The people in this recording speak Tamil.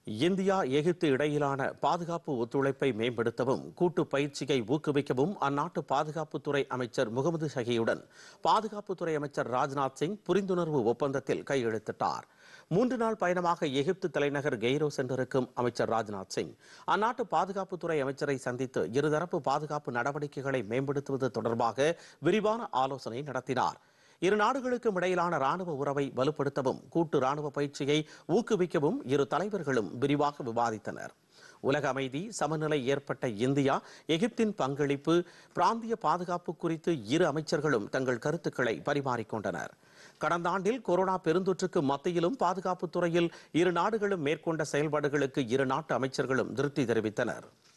இந்தியா எகிப்து இடையிலான பாதுகாப்பு ஒத்துழைப்பை மேம்படுத்தவும் கூட்டு பயிற்சியை ஊக்குவிக்கவும் அந்நாட்டு பாதுகாப்புத்துறை அமைச்சர் முகமது ஷகியுடன் பாதுகாப்புத்துறை அமைச்சர் ராஜ்நாத் சிங் புரிந்துணர்வு ஒப்பந்தத்தில் கையெழுத்திட்டார் மூன்று நாள் பயணமாக எகிப்து தலைநகர் கெய்ரோ சென்றிருக்கும் அமைச்சர் ராஜ்நாத் சிங் அந்நாட்டு பாதுகாப்புத்துறை அமைச்சரை சந்தித்து இருதரப்பு பாதுகாப்பு நடவடிக்கைகளை மேம்படுத்துவது தொடர்பாக விரிவான ஆலோசனை நடத்தினார் இரு நாடுகளுக்கும் இடையிலான ராணுவ உறவை வலுப்படுத்தவும் கூட்டு ராணுவ பயிற்சியை ஊக்குவிக்கவும் இரு தலைவர்களும் விரிவாக விவாதித்தனர் உலக அமைதி சமநிலை ஏற்பட்ட இந்தியா எகிப்தின் பங்களிப்பு பிராந்திய பாதுகாப்பு குறித்து இரு அமைச்சர்களும் தங்கள் கருத்துக்களை பரிமாறிக்கொண்டனர் கடந்த ஆண்டில் கொரோனா பெருந்தொற்றுக்கு மத்தியிலும் பாதுகாப்புத் துறையில் இரு நாடுகளும் மேற்கொண்ட செயல்பாடுகளுக்கு இரு நாட்டு அமைச்சர்களும் திருப்தி தெரிவித்தனர்